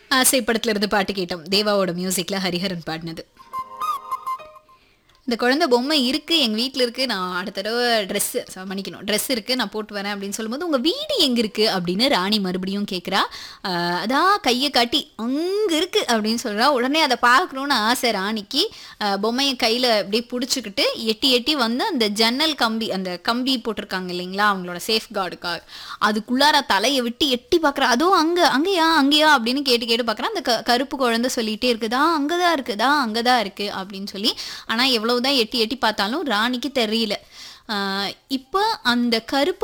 ஆசை படத்துல இருந்து பாட்டு கேட்டோம் தேவாவோட மியூசிக்ல ஹரிஹரன் பாடினது இந்த குழந்தை பொம்மை இருக்கு எங்க வீட்ல இருக்கு நான் அடுத்த தடவை ட்ரெஸ் மன்னிக்கணும் ட்ரெஸ் இருக்கு நான் போட்டு வரேன் அப்படின்னு சொல்லும்போது உங்க வீடு எங்க இருக்கு அப்படின்னு ராணி மறுபடியும் கேட்குறா அதான் கையை காட்டி அங்க இருக்கு அப்படின்னு சொல்றா உடனே அதை பார்க்கணும்னு ஆசை ராணிக்கு ஆஹ் பொம்மையை கையில அப்படியே பிடிச்சிக்கிட்டு எட்டி எட்டி வந்து அந்த ஜன்னல் கம்பி அந்த கம்பி போட்டிருக்காங்க இல்லைங்களா அவங்களோட சேஃப் கார்டுக்காக அதுக்குள்ளார தலையை விட்டு எட்டி பார்க்குறா அதுவும் அங்க அங்கேயா அங்கேயா அப்படின்னு கேட்டு கேட்டு பார்க்குறா அந்த க- கருப்பு குழந்தை சொல்லிட்டே இருக்குதா அங்கதான் இருக்குதா அங்கதான் இருக்கு அப்படின்னு சொல்லி ஆனா எவ்வளவுதான் எட்டி எட்டி பார்த்தாலும் ராணிக்கு தெரியல ஆஹ் இப்போ அந்த கருப்பு